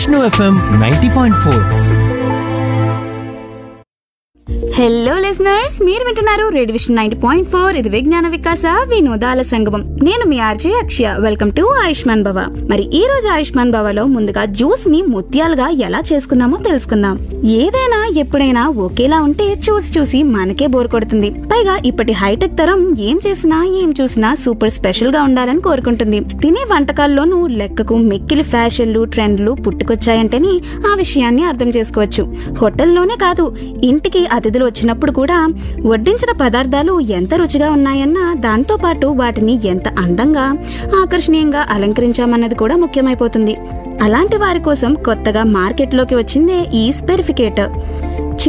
Vishnu FM ninety point four hello listeners మీరు వింటున్నారు radio vision ninety point four ఇది విజ్ఞాన వికాస వినోదాల సంగమం నేను మీ RJ Akshaya welcome to Ayushman Bhava మరి ఈ రోజు ఆయుష్మాన్ భవలో ముందుగా జ్యూస్ ని ముత్యాలుగా ఎలా చేసుకుందామో తెలుసుకుందాం ఏదైనా ఎప్పుడైనా ఒకేలా ఉంటే చూసి చూసి మనకే బోర్ కొడుతుంది పైగా ఇప్పటి హైటెక్ తరం ఏం చేసినా ఏం చూసినా సూపర్ స్పెషల్ గా ఉండాలని కోరుకుంటుంది తినే వంటకాల్లోనూ లెక్కకు మిక్కిలి ఫ్యాషన్లు ట్రెండ్లు పుట్టుకొచ్చాయంటేనే ఆ విషయాన్ని అర్థం చేసుకోవచ్చు హోటల్లోనే కాదు ఇంటికి అతిథులు వచ్చినప్పుడు కూడా వడ్డించిన పదార్థాలు ఎంత రుచిగా ఉన్నాయన్న దాంతో పాటు వాటిని ఎంత అందంగా ఆకర్షణీయంగా అలంకరించామన్నది కూడా ముఖ్యమైపోతుంది అలాంటి వారి కోసం కొత్తగా మార్కెట్లోకి వచ్చిందే ఈ స్పెరిఫికేట్